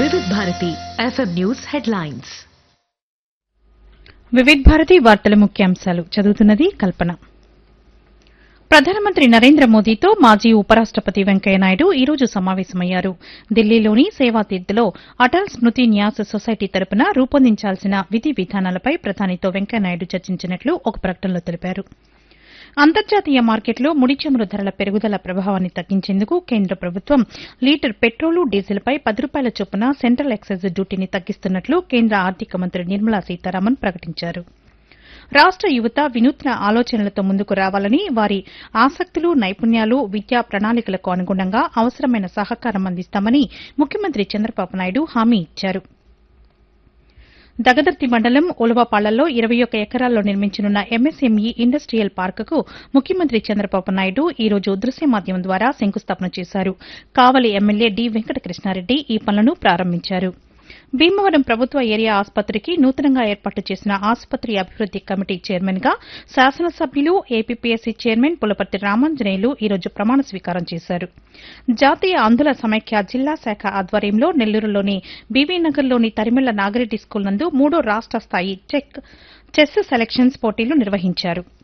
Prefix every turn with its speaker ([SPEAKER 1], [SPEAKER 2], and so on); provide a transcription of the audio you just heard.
[SPEAKER 1] వివిధ Bharati FM news headlines
[SPEAKER 2] Vividh Bharati వార్తల ముఖ్యాంశాలు చదువుతున్నది కల్పన ప్రధానమంత్రి నరేంద్ర మోదీతో మాజీ ఉపరాష్టపతి వెంకయ్యనాయుడు ఈ రోజు సమావేశమయ్యారు ఢిల్లీలోని సేవాతీర్థ్లో అటల్ స్మృతి న్యాస్ సొసైటీ తరపున రూపొందించాల్సిన విధి విధానాలపై ప్రధానితో వెంకయ్యనాయుడు చర్చించినట్లు ఒక ప్రకటనలో తెలిపారు అంతర్జాతీయ మార్కెట్లో ముడి చమురు ధరల పెరుగుదల ప్రభావాన్ని తగ్గించేందుకు కేంద్ర ప్రభుత్వం లీటర్ పెట్రోలు డీజిల్పై పది రూపాయల చొప్పున సెంట్రల్ ఎక్సైజ్ డ్యూటీని తగ్గిస్తున్నట్లు కేంద్ర ఆర్థిక మంత్రి నిర్మలా సీతారామన్ ప్రకటించారు రాష్ట యువత వినూత్న ఆలోచనలతో ముందుకు రావాలని వారి ఆసక్తులు నైపుణ్యాలు విద్యా ప్రణాళికలకు అనుగుణంగా అవసరమైన సహకారం అందిస్తామని ముఖ్యమంత్రి చంద్రబాబు నాయుడు హామీ ఇచ్చారు దగదర్తి మండలం ఉలవపాళ్లలో ఇరవై ఒక్క ఎకరాల్లో నిర్మించనున్న ఎంఎస్ఎంఈ ఇండస్ట్రియల్ పార్కుకు ముఖ్యమంత్రి చంద్రబాబు నాయుడు ఈ రోజు దృశ్య మాధ్యమం ద్వారా శంకుస్థాపన చేశారు కావలి ఎమ్మెల్యే డి వెంకటకృష్ణారెడ్డి ఈ పనులను ప్రారంభించారు భీమవరం ప్రభుత్వ ఏరియా ఆసుపత్రికి నూతనంగా ఏర్పాటు చేసిన ఆసుపత్రి అభివృద్ది కమిటీ చైర్మన్ గా శాసనసభ్యులు ఏపీపీఎస్సీ చైర్మన్ పులపర్తి రామాంజనేయులు ఈ రోజు ప్రమాణ స్వీకారం చేశారు జాతీయ అంధుల సమైక్య జిల్లా శాఖ ఆధ్వర్యంలో నెల్లూరులోని బీవీనగర్లోని తరిమెళ్ల నాగిరెడ్డి స్కూల్ నందు మూడో రాష్ట స్థాయి చెక్ చెస్ సెలక్షన్స్ పోటీలు నిర్వహించారు